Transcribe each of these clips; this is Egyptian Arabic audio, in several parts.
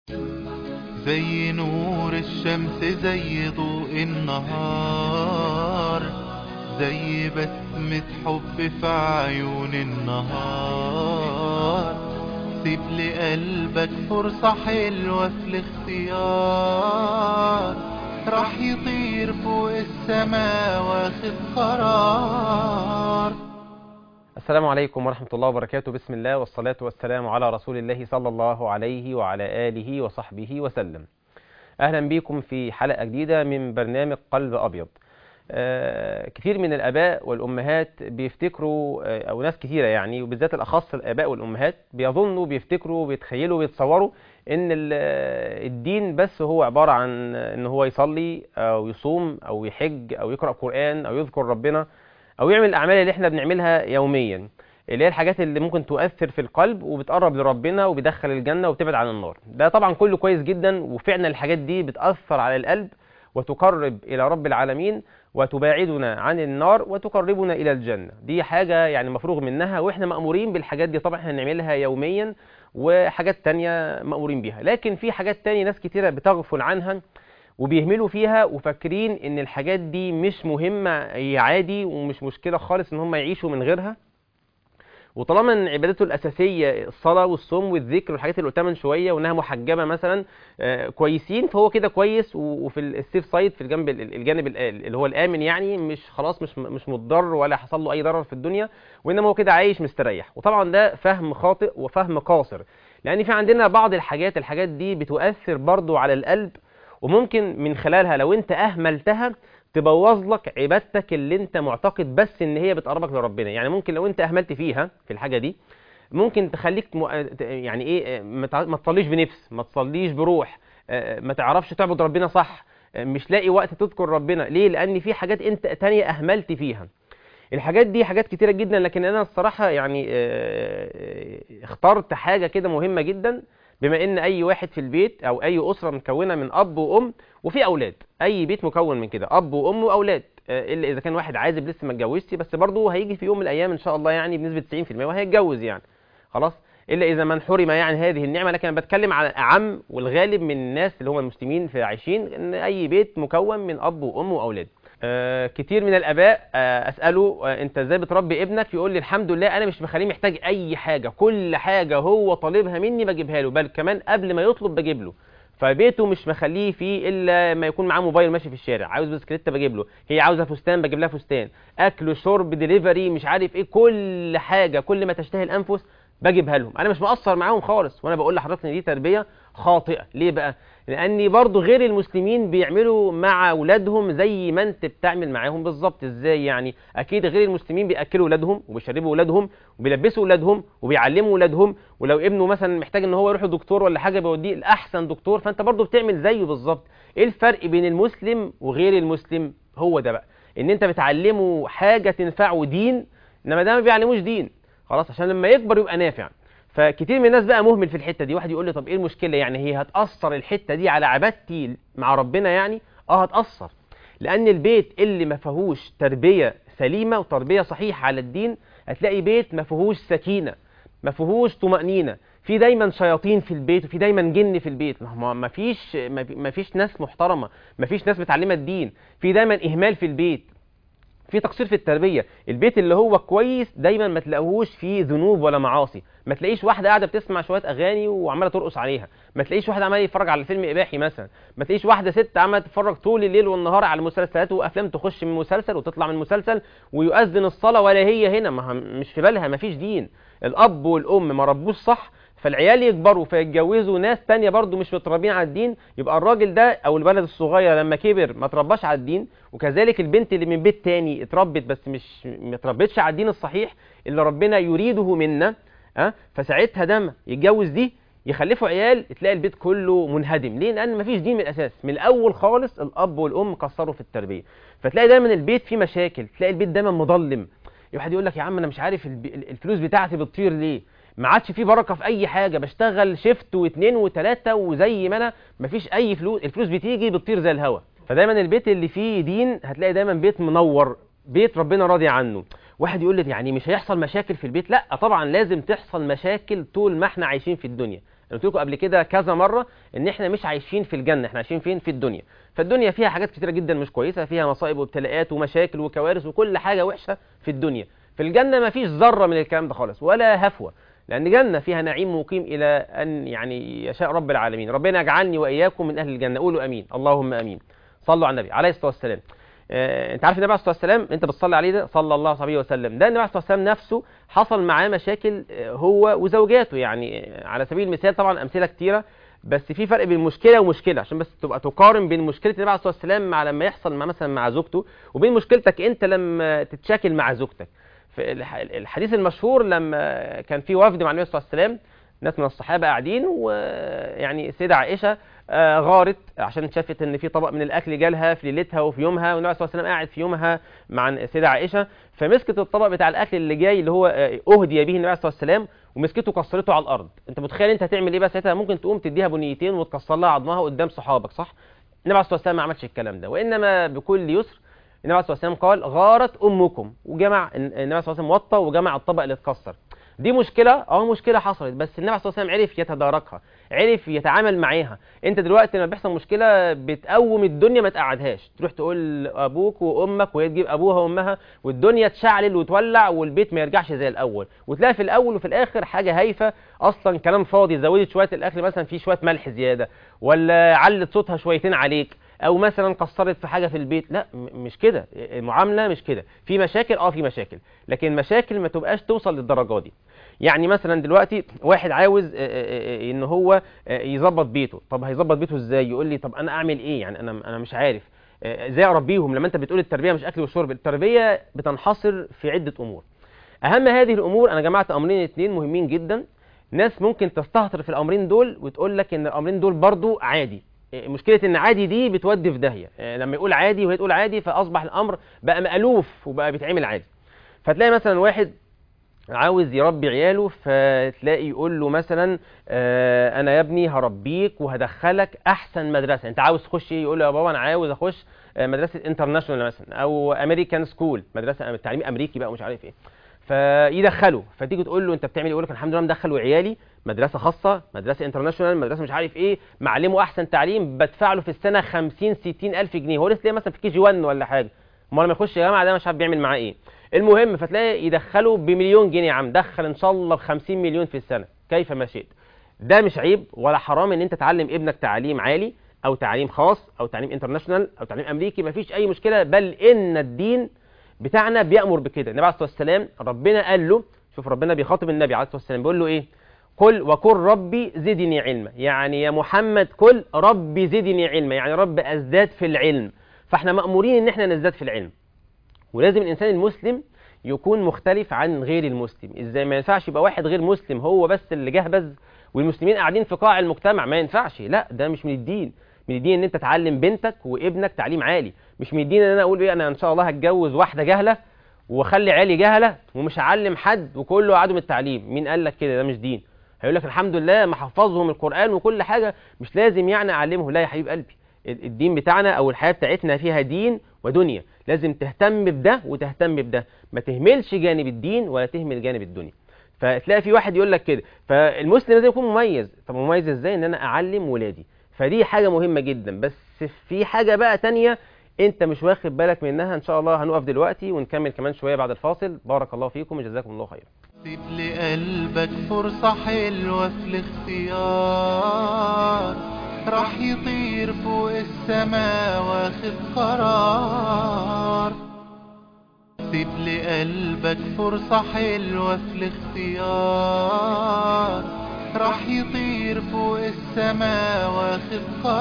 زي نور الشمس زي ضوء النهار زي بسمة حب في عيون النهار سيب لقلبك فرصة حلوة في الاختيار راح يطير فوق السما واخد قرار السلام عليكم ورحمة الله وبركاته بسم الله والصلاة والسلام على رسول الله صلى الله عليه وعلى آله وصحبه وسلم أهلا بكم في حلقة جديدة من برنامج قلب أبيض آه كثير من الآباء والأمهات بيفتكروا آه أو ناس كثيرة يعني وبالذات الأخص الآباء والأمهات بيظنوا بيفتكروا بيتخيلوا بيتصوروا إن الدين بس هو عبارة عن إن هو يصلي أو يصوم أو يحج أو يقرأ قرآن أو يذكر ربنا او يعمل الاعمال اللي احنا بنعملها يوميا اللي هي الحاجات اللي ممكن تؤثر في القلب وبتقرب لربنا وبيدخل الجنه وبتبعد عن النار ده طبعا كله كويس جدا وفعلا الحاجات دي بتاثر على القلب وتقرب الى رب العالمين وتباعدنا عن النار وتقربنا الى الجنه دي حاجه يعني مفروغ منها واحنا مامورين بالحاجات دي طبعا احنا نعملها يوميا وحاجات تانية مامورين بيها لكن في حاجات تانية ناس كتيره بتغفل عنها وبيهملوا فيها وفاكرين ان الحاجات دي مش مهمة هي عادي ومش مشكلة خالص ان هم يعيشوا من غيرها وطالما ان عبادته الاساسيه الصلاه والصوم والذكر والحاجات اللي قلتها من شويه وانها محجبه مثلا آه كويسين فهو كده كويس وفي السيف سايد في الجنب الجانب اللي هو الامن يعني مش خلاص مش مش متضر ولا حصل له اي ضرر في الدنيا وانما هو كده عايش مستريح وطبعا ده فهم خاطئ وفهم قاصر لان في عندنا بعض الحاجات الحاجات دي بتؤثر برضو على القلب وممكن من خلالها لو انت اهملتها تبوظ لك عبادتك اللي انت معتقد بس ان هي بتقربك لربنا يعني ممكن لو انت اهملت فيها في الحاجه دي ممكن تخليك م... يعني ايه ما تصليش بنفس ما تصليش بروح ما تعرفش تعبد ربنا صح مش لاقي وقت تذكر ربنا ليه لان في حاجات انت تانية اهملت فيها الحاجات دي حاجات كتيره جدا لكن انا الصراحه يعني اخترت حاجه كده مهمه جدا بما ان اي واحد في البيت او اي اسره مكونه من اب وام وفي اولاد اي بيت مكون من كده اب وام واولاد الا اذا كان واحد عازب لسه ما اتجوزش بس برضه هيجي في يوم من الايام ان شاء الله يعني بنسبه 90% وهيتجوز يعني خلاص الا اذا من حرم يعني هذه النعمه لكن انا بتكلم على الاعم والغالب من الناس اللي هم المسلمين في عايشين ان اي بيت مكون من اب وام واولاد آه كتير من الاباء آه اساله آه انت ازاي بتربي ابنك يقول لي الحمد لله انا مش بخليه محتاج اي حاجه كل حاجه هو طالبها مني بجيبها له بل كمان قبل ما يطلب بجيب له فبيته مش مخليه فيه الا ما يكون معاه موبايل ماشي في الشارع عاوز بسكليته بجيب له هي عاوزه فستان بجيب لها فستان اكل شرب ديليفري مش عارف ايه كل حاجه كل ما تشتهي الانفس بجيبها لهم انا مش مقصر معاهم خالص وانا بقول لحضرتك ان دي تربيه خاطئه ليه بقى لان برضو غير المسلمين بيعملوا مع اولادهم زي ما انت بتعمل معاهم بالظبط ازاي يعني اكيد غير المسلمين بياكلوا اولادهم وبيشربوا اولادهم وبيلبسوا اولادهم وبيعلموا اولادهم ولو ابنه مثلا محتاج ان هو يروح لدكتور ولا حاجه بيوديه لاحسن دكتور فانت برضو بتعمل زيه بالظبط ايه الفرق بين المسلم وغير المسلم هو ده بقى ان انت بتعلمه حاجه تنفعه دين انما ده ما بيعلموش دين خلاص عشان لما يكبر يبقى نافع فكتير من الناس بقى مهمل في الحته دي واحد يقول لي طب ايه المشكله يعني هي هتاثر الحته دي على عبادتي مع ربنا يعني اه هتاثر لان البيت اللي ما فيهوش تربيه سليمه وتربيه صحيحه على الدين هتلاقي بيت ما فيهوش سكينه ما فيهوش طمانينه في دايما شياطين في البيت وفي دايما جن في البيت ما فيش ما فيش ناس محترمه ما فيش ناس متعلمه الدين في دايما اهمال في البيت في تقصير في التربيه البيت اللي هو كويس دايما ما تلاقوهوش فيه ذنوب ولا معاصي ما تلاقيش واحده قاعده بتسمع شويه اغاني وعماله ترقص عليها ما تلاقيش واحد عمال يتفرج على فيلم اباحي مثلا ما تلاقيش واحده ست عماله تتفرج طول الليل والنهار على مسلسلات وافلام تخش من مسلسل وتطلع من مسلسل ويؤذن الصلاه ولا هي هنا ما مش في بالها ما فيش دين الاب والام ما ربوش صح فالعيال يكبروا فيتجوزوا ناس تانية برضو مش متربين على الدين يبقى الراجل ده او الولد الصغير لما كبر ما ترباش على الدين وكذلك البنت اللي من بيت تاني اتربت بس مش ما اتربتش على الدين الصحيح اللي ربنا يريده منا ها أه؟ فساعتها ده يتجوز دي يخلفوا عيال تلاقي البيت كله منهدم ليه لان مفيش دين من الاساس من الاول خالص الاب والام قصروا في التربيه فتلاقي دايما البيت فيه مشاكل تلاقي البيت دايما مظلم واحد يقول لك يا عم انا مش عارف الفلوس بتاعتي بتطير ليه ما عادش فيه بركه في اي حاجه بشتغل شيفت واثنين وثلاثه وزي ما انا مفيش اي فلوس الفلوس بتيجي بتطير زي الهوا فدايما البيت اللي فيه دين هتلاقي دايما بيت منور بيت ربنا راضي عنه واحد يقول لي يعني مش هيحصل مشاكل في البيت لا طبعا لازم تحصل مشاكل طول ما احنا عايشين في الدنيا انا قلت لكم قبل كده كذا مره ان احنا مش عايشين في الجنه احنا عايشين فين في الدنيا فالدنيا فيها حاجات كتيره جدا مش كويسه فيها مصائب وابتلاءات ومشاكل وكوارث وكل حاجه وحشه في الدنيا في الجنه ما فيش ذره من الكلام ده خالص ولا هفوه لان جنه فيها نعيم مقيم الى ان يعني يشاء رب العالمين ربنا يجعلني واياكم من اهل الجنه قولوا امين اللهم امين صلوا على النبي عليه الصلاه والسلام آه، انت عارف النبي عليه الصلاه والسلام انت بتصلي عليه ده صلى الله عليه وسلم ده النبي عليه الصلاه والسلام نفسه حصل معاه مشاكل آه، هو وزوجاته يعني آه، على سبيل المثال طبعا امثله كتيره بس في فرق بين مشكله ومشكله عشان بس تبقى تقارن بين مشكله النبي عليه الصلاه والسلام مع لما يحصل مع مثلا مع زوجته وبين مشكلتك انت لما تتشاكل مع زوجتك في الح- الحديث المشهور لما كان في وفد مع النبي صلى الله عليه وسلم ناس من الصحابه قاعدين ويعني السيده عائشه آه، غارت عشان شافت ان في طبق من الاكل جالها في ليلتها وفي يومها والنبي صلى الله عليه وسلم قاعد في يومها مع السيده عائشه فمسكت الطبق بتاع الاكل اللي جاي اللي هو آه، اهدي به النبي صلى الله عليه وسلم ومسكته كسرته على الارض انت متخيل انت هتعمل ايه بقى ساعتها ممكن تقوم تديها بنيتين وتكسر لها عظمها قدام صحابك صح النبي عليه الصلاه والسلام ما عملش الكلام ده وانما بكل يسر النبي عليه الصلاه والسلام قال غارت امكم وجمع النبي عليه الصلاه والسلام وطى وجمع الطبق اللي اتكسر دي مشكله اه مشكله حصلت بس النبي عليه الصلاه والسلام عرف يتداركها عرف يتعامل معاها انت دلوقتي لما بيحصل مشكله بتقوم الدنيا ما تقعدهاش تروح تقول لابوك وامك وهي تجيب ابوها وامها والدنيا تشعلل وتولع والبيت ما يرجعش زي الاول وتلاقي في الاول وفي الاخر حاجه هايفه اصلا كلام فاضي زودت شويه الاكل مثلا في شويه ملح زياده ولا علت صوتها شويتين عليك او مثلا قصرت في حاجه في البيت لا م- مش كده المعامله مش كده في مشاكل اه في مشاكل لكن مشاكل ما تبقاش توصل للدرجه دي يعني مثلا دلوقتي واحد عاوز آه، آه، آه، ان هو آه، يظبط بيته طب هيظبط بيته ازاي يقول لي طب انا اعمل ايه يعني انا انا مش عارف آه، ازاي اربيهم لما انت بتقول التربيه مش اكل وشرب التربيه بتنحصر في عده امور اهم هذه الامور انا جمعت امرين اتنين مهمين جدا ناس ممكن تستهتر في الامرين دول وتقول لك ان الامرين دول برضو عادي إيه، مشكله ان عادي دي بتودي في داهيه إيه، لما يقول عادي وهي تقول عادي فاصبح الامر بقى مالوف وبقى بيتعمل عادي فتلاقي مثلا واحد عاوز يربي عياله فتلاقي يقول له مثلا آه انا يا ابني هربيك وهدخلك احسن مدرسه انت عاوز تخش ايه يقول له يا بابا انا عاوز اخش آه، مدرسه انترناشونال مثلا او امريكان سكول مدرسه تعليم امريكي بقى ومش عارف ايه فيدخله فتيجي تقول له انت بتعمل ايه يقول لك الحمد لله مدخل عيالي مدرسه خاصه مدرسه انترناشونال مدرسه مش عارف ايه معلمه احسن تعليم بدفع له في السنه 50 60 الف جنيه هو لسه تلاقيه مثلا في كي جي 1 ولا حاجه امال لما يخش جامعه ده مش عارف بيعمل معاه ايه المهم فتلاقي يدخله بمليون جنيه يا عم دخل ان شاء الله ب 50 مليون في السنه كيف ما شئت ده مش عيب ولا حرام ان انت تعلم ابنك تعليم عالي او تعليم خاص او تعليم انترناشونال او تعليم امريكي مفيش اي مشكله بل ان الدين بتاعنا بيامر بكده النبي عليه الصلاه والسلام ربنا قال له شوف ربنا بيخاطب النبي عليه الصلاه والسلام بيقول له ايه قل وقل ربي زدني علما يعني يا محمد قل ربي زدني علما يعني رب ازداد في العلم فاحنا مامورين ان احنا نزداد في العلم ولازم الانسان المسلم يكون مختلف عن غير المسلم ازاي ما ينفعش يبقى واحد غير مسلم هو بس اللي جهبذ والمسلمين قاعدين في قاع المجتمع ما ينفعش لا ده مش من الدين من الدين ان انت تعلم بنتك وابنك تعليم عالي مش من الدين ان انا اقول ايه انا ان شاء الله هتجوز واحده جهله واخلي عيالي جهله ومش هعلم حد وكله عدم التعليم مين قال لك كده ده مش دين هيقول لك الحمد لله محفظهم القران وكل حاجه مش لازم يعني اعلمه لا يا حبيب قلبي الدين بتاعنا او الحياه بتاعتنا فيها دين ودنيا لازم تهتم بده وتهتم بده ما تهملش جانب الدين ولا تهمل جانب الدنيا فتلاقي في واحد يقول لك كده فالمسلم لازم يكون مميز طب مميز ازاي ان انا اعلم ولادي فدي حاجه مهمه جدا بس في حاجه بقى تانية انت مش واخد بالك منها ان شاء الله هنقف دلوقتي ونكمل كمان شويه بعد الفاصل بارك الله فيكم وجزاكم الله خيرا سيب لقلبك فرصة حلوة في الاختيار راح يطير فوق السما واخد قرار سيب لقلبك فرصة حلوة في الاختيار راح يطير فوق السما واخد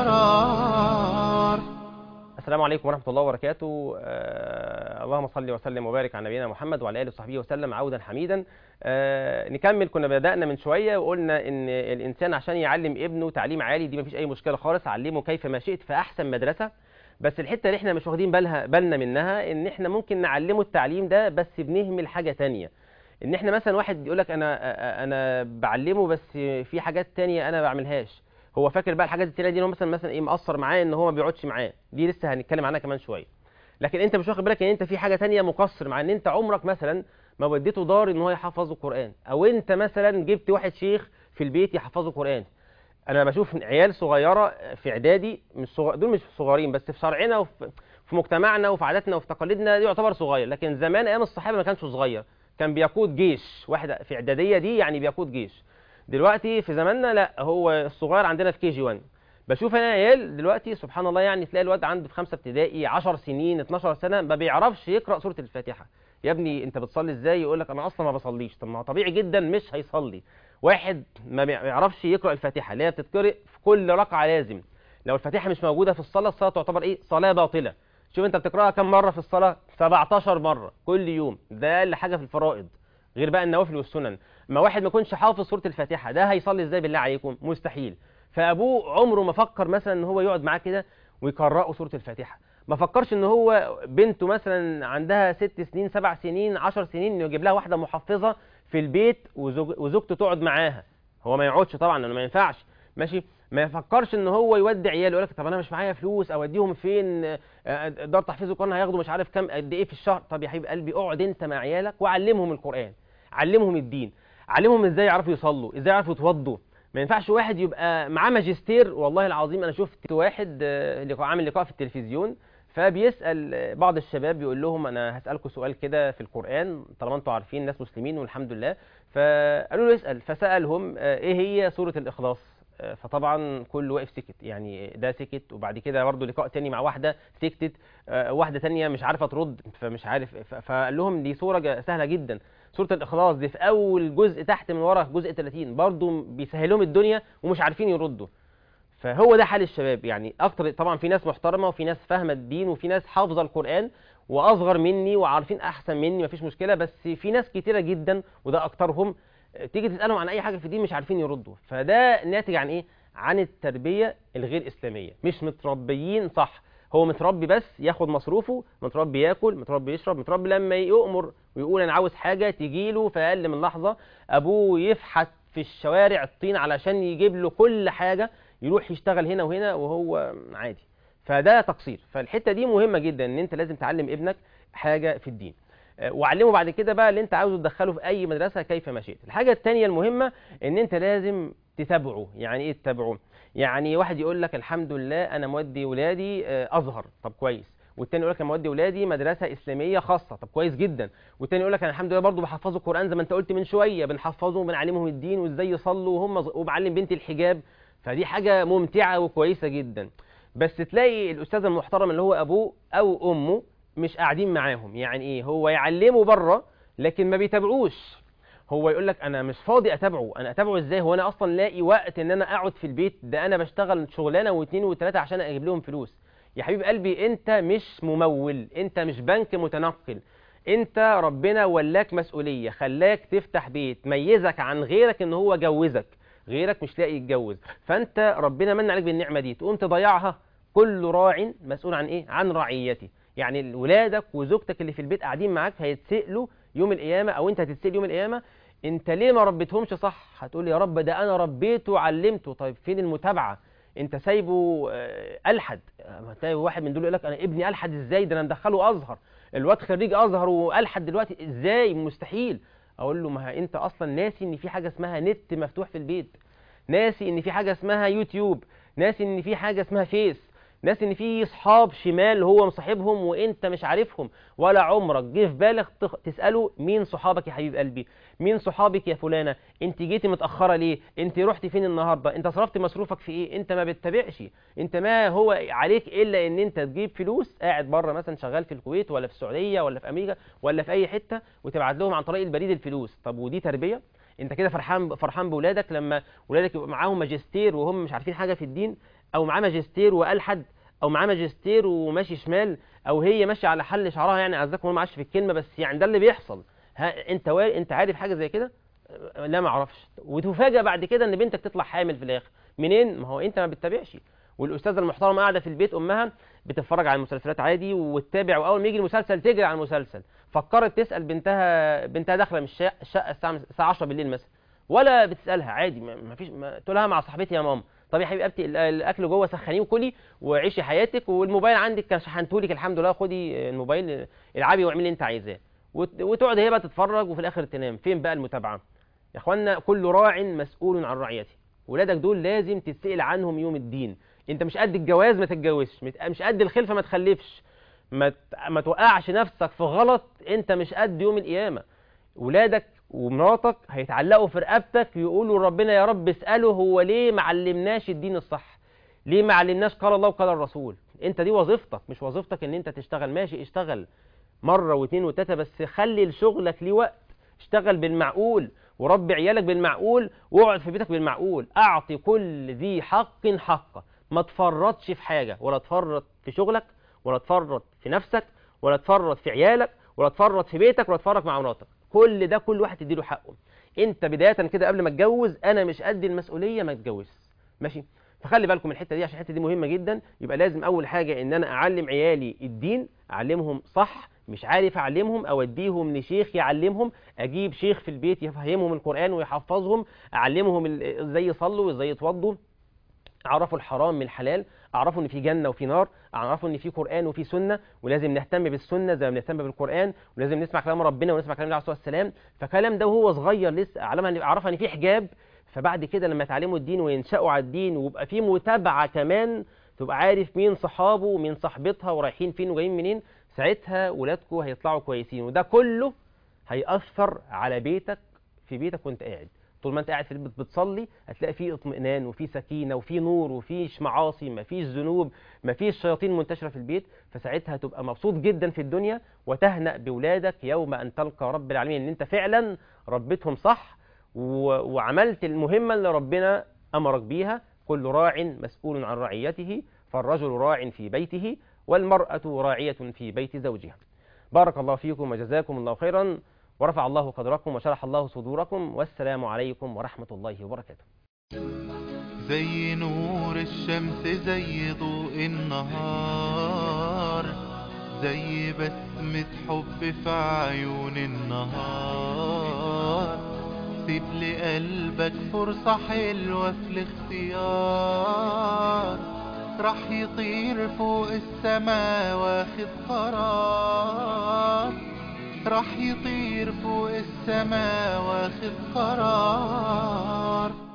قرار السلام عليكم ورحمة الله وبركاته آه اللهم صل وسلم وبارك على نبينا محمد وعلى آله وصحبه وسلم عودا حميدا آه نكمل كنا بدأنا من شوية وقلنا إن الإنسان عشان يعلم ابنه تعليم عالي دي مفيش أي مشكلة خالص علمه كيف ما شئت في أحسن مدرسة بس الحتة اللي احنا مش واخدين بالها بالنا منها إن احنا ممكن نعلمه التعليم ده بس بنهمل حاجة تانية إن احنا مثلا واحد يقول لك أنا آه، أنا بعلمه بس في حاجات تانية أنا ما بعملهاش هو فاكر بقى الحاجات التانية دي إن هو مثلا مثلا ايه مقصر معاه ان هو ما بيقعدش معاه دي لسه هنتكلم عنها كمان شويه لكن انت مش واخد بالك ان انت في حاجه تانية مقصر مع ان انت عمرك مثلا ما وديته دار ان هو يحفظه قران او انت مثلا جبت واحد شيخ في البيت يحفظه قران انا بشوف عيال صغيره في اعدادي مش صغ... دول مش صغيرين بس في شرعنا وفي في مجتمعنا وفي عاداتنا وفي تقاليدنا دي يعتبر صغير لكن زمان ايام الصحابه ما كانش صغير كان بيقود جيش واحد في اعداديه دي يعني بيقود جيش دلوقتي في زماننا لا هو الصغير عندنا في كي جي 1 بشوف انا عيال دلوقتي سبحان الله يعني تلاقي الواد عنده في خمسه ابتدائي 10 سنين 12 سنه ما بيعرفش يقرا سوره الفاتحه يا ابني انت بتصلي ازاي يقول لك انا اصلا ما بصليش طب ما هو طبيعي جدا مش هيصلي واحد ما بيعرفش يقرا الفاتحه اللي هي بتتقرأ في كل ركعه لازم لو الفاتحه مش موجوده في الصلاه الصلاه تعتبر ايه صلاه باطله شوف انت بتقراها كم مره في الصلاه 17 مره كل يوم ده اقل حاجه في الفرائض غير بقى النوافل والسنن ما واحد ما يكونش حافظ سوره الفاتحه ده هيصلي ازاي بالله عليكم مستحيل فابوه عمره ما فكر مثلا ان هو يقعد معاه كده ويقرأه سوره الفاتحه ما فكرش ان هو بنته مثلا عندها ست سنين سبع سنين عشر سنين انه يجيب لها واحده محفظه في البيت وزوج وزوجته تقعد معاها هو ما يقعدش طبعا لانه ما ينفعش ماشي ما يفكرش ان هو يودي عياله يقول لك طب انا مش معايا فلوس اوديهم فين آه، دار تحفيظ القران هياخدوا مش عارف كام قد ايه في الشهر طب يا حبيب قلبي اقعد انت مع عيالك وعلمهم القران علمهم الدين علمهم ازاي يعرفوا يصلوا ازاي يعرفوا يتوضوا ما ينفعش واحد يبقى معاه ماجستير والله العظيم انا شفت واحد آه، لقاء عامل لقاء في التلفزيون فبيسال بعض الشباب بيقول لهم انا هسالكم سؤال كده في القران طالما انتوا عارفين ناس مسلمين والحمد لله فقالوا له اسال فسالهم آه، ايه هي سوره الاخلاص آه، فطبعا كل واقف سكت يعني ده سكت وبعد كده برضه لقاء تاني مع واحده سكتت آه، واحده تانية مش عارفه ترد فمش عارف ف- فقال لهم دي سوره ج- سهله جدا سوره الاخلاص دي في اول جزء تحت من ورا جزء 30 برضه بيسهلهم الدنيا ومش عارفين يردوا فهو ده حال الشباب يعني اكتر طبعا في ناس محترمه وفي ناس فاهمه الدين وفي ناس حافظه القران واصغر مني وعارفين احسن مني مفيش مشكله بس في ناس كتيره جدا وده اكترهم تيجي تسالهم عن اي حاجه في الدين مش عارفين يردوا فده ناتج عن ايه عن التربيه الغير اسلاميه مش متربيين صح هو متربي بس ياخد مصروفه متربي ياكل متربي يشرب متربي لما يؤمر ويقول انا عاوز حاجه تجيله في اقل من لحظه ابوه يفحت في الشوارع الطين علشان يجيب له كل حاجه يروح يشتغل هنا وهنا وهو عادي فده تقصير فالحته دي مهمه جدا ان انت لازم تعلم ابنك حاجه في الدين آه، وعلمه بعد كده بقى اللي انت عاوزه تدخله في اي مدرسه كيف ما شئت الحاجه الثانيه المهمه ان انت لازم تتابعه يعني ايه تتابعه يعني واحد يقول لك الحمد لله انا مودي ولادي آه، ازهر طب كويس والتاني يقول لك انا مودي ولادي مدرسه اسلاميه خاصه طب كويس جدا والتاني يقول لك انا الحمد لله برضه بحفظه القران زي ما انت قلت من شويه بنحفظهم وبنعلمهم الدين وازاي يصلوا وهم وبعلم بنتي الحجاب فدي حاجه ممتعه وكويسه جدا بس تلاقي الاستاذ المحترم اللي هو ابوه او امه مش قاعدين معاهم يعني ايه هو يعلمه بره لكن ما بيتابعوش هو يقول لك انا مش فاضي اتابعه انا اتابعه ازاي هو انا اصلا لاقي وقت ان انا اقعد في البيت ده انا بشتغل شغلانه واثنين وثلاثه عشان اجيب لهم فلوس يا حبيب قلبي انت مش ممول انت مش بنك متنقل انت ربنا ولاك مسؤوليه خلاك تفتح بيت ميزك عن غيرك ان هو جوزك غيرك مش لاقي يتجوز فانت ربنا من عليك بالنعمه دي تقوم تضيعها كل راع مسؤول عن ايه عن رعيته يعني ولادك وزوجتك اللي في البيت قاعدين معاك هيتسالوا يوم القيامه او انت هتتسال يوم القيامه انت ليه ما ربيتهمش صح هتقول يا رب ده انا ربيته وعلمته طيب فين المتابعه انت سايبه آه، الحد آه، تلاقي واحد من دول يقول لك انا ابني الحد ازاي ده انا مدخله ازهر الواد خريج ازهر والحد دلوقتي ازاي مستحيل اقول له ما انت اصلا ناسي ان في حاجه اسمها نت مفتوح في البيت ناسي ان في حاجه اسمها يوتيوب ناسي ان في حاجه اسمها فيس ناسي ان في صحاب شمال هو مصاحبهم وانت مش عارفهم ولا عمرك جه في بالك تخ- تساله مين صحابك يا حبيب قلبي مين صحابك يا فلانه انت جيتي متاخره ليه انت رحتي فين النهارده انت صرفت مصروفك في ايه انت ما بتتابعش انت ما هو عليك الا ان انت تجيب فلوس قاعد بره مثلا شغال في الكويت ولا في السعوديه ولا في امريكا ولا في اي حته وتبعت لهم عن طريق البريد الفلوس طب ودي تربيه انت كده فرحان فرحان باولادك لما ولادك يبقى معاهم ماجستير وهم مش عارفين حاجه في الدين او معاه ماجستير والحد او معاه ماجستير وماشي شمال او هي ماشيه على حل شعرها يعني عزكم الله معاش في الكلمه بس يعني ده اللي بيحصل ها انت وا... انت عارف حاجه زي كده أه، لا ما اعرفش وتفاجئ بعد كده ان بنتك تطلع حامل في الاخر منين ما هو انت ما بتتابعش والاستاذه المحترمه قاعده في البيت امها بتتفرج على المسلسلات عادي وتتابع واول ما يجي المسلسل تجري على المسلسل فكرت تسال بنتها بنتها داخله من الشقه الشقه الساعه الساعه 10 بالليل مثلا ولا بتسالها عادي ما ما فيش ما تقول لها مع صاحبتي يا ماما طب يا حبيبتي ال- الاكل جوه سخنيه وكلي وعيشي حياتك والموبايل عندك كان شحنتهولك الحمد لله خدي الموبايل العبي واعملي اللي انت عايزاه وت- وتقعد هي بقى تتفرج وفي الاخر تنام فين بقى المتابعه يا اخوانا كل راع مسؤول عن رعيته ولادك دول لازم تتسأل عنهم يوم الدين انت مش قد الجواز ما تتجوزش مت- مش قد الخلفه ما تخلفش ما ت- ما توقعش نفسك في غلط انت مش قد يوم القيامه ولادك ومراتك هيتعلقوا في رقبتك يقولوا ربنا يا رب اساله هو ليه ما علمناش الدين الصح ليه ما علمناش قال الله وقال الرسول انت دي وظيفتك مش وظيفتك ان انت تشتغل ماشي اشتغل مره واثنين وثلاثه بس خلي لشغلك ليه وقت اشتغل بالمعقول وربي عيالك بالمعقول واقعد في بيتك بالمعقول اعطي كل ذي حق حقه ما تفرطش في حاجه ولا تفرط في شغلك ولا تفرط في نفسك ولا تفرط في عيالك ولا تفرط في بيتك ولا تفرط مع مراتك كل ده كل واحد تديله حقه انت بدايه كده قبل ما تتجوز انا مش قد المسؤوليه ما تتجوزش ماشي فخلي بالكم من الحته دي عشان الحته دي مهمه جدا يبقى لازم اول حاجه ان انا اعلم عيالي الدين اعلمهم صح مش عارف اعلمهم اوديهم لشيخ يعلمهم اجيب شيخ في البيت يفهمهم القران ويحفظهم اعلمهم ال- ازاي يصلوا وازاي يتوضوا اعرفوا الحرام من الحلال اعرفوا ان في جنه وفي نار اعرفوا ان في قران وفي سنه ولازم نهتم بالسنه زي ما بنهتم بالقران ولازم نسمع كلام ربنا ونسمع كلام النبي عليه الصلاه والسلام فكلام ده وهو صغير لسه اعلمها اعرفها ان في حجاب فبعد كده لما يتعلموا الدين وينشأوا على الدين ويبقى في متابعه كمان تبقى عارف مين صحابه ومين صاحبتها ورايحين فين وجايين منين ساعتها ولادكم هيطلعوا كويسين وده كله هيأثر على بيتك في بيتك وانت قاعد طول ما انت قاعد في البيت بتصلي هتلاقي فيه اطمئنان وفيه سكينه وفيه نور وفيش معاصي مفيش ذنوب مفيش شياطين منتشره في البيت فساعتها تبقى مبسوط جدا في الدنيا وتهنأ باولادك يوم ان تلقى رب العالمين ان انت فعلا ربيتهم صح و... وعملت المهمه اللي ربنا امرك بيها كل راع مسؤول عن رعيته فالرجل راع في بيته والمرأة راعية في بيت زوجها بارك الله فيكم وجزاكم الله خيرا ورفع الله قدركم وشرح الله صدوركم والسلام عليكم ورحمة الله وبركاته زي نور الشمس زي ضوء النهار زي بسمة حب في عيون النهار سيب لقلبك فرصة حلوة في الاختيار راح يطير فوق السما واخد قرار راح يطير فوق السما واخد قرار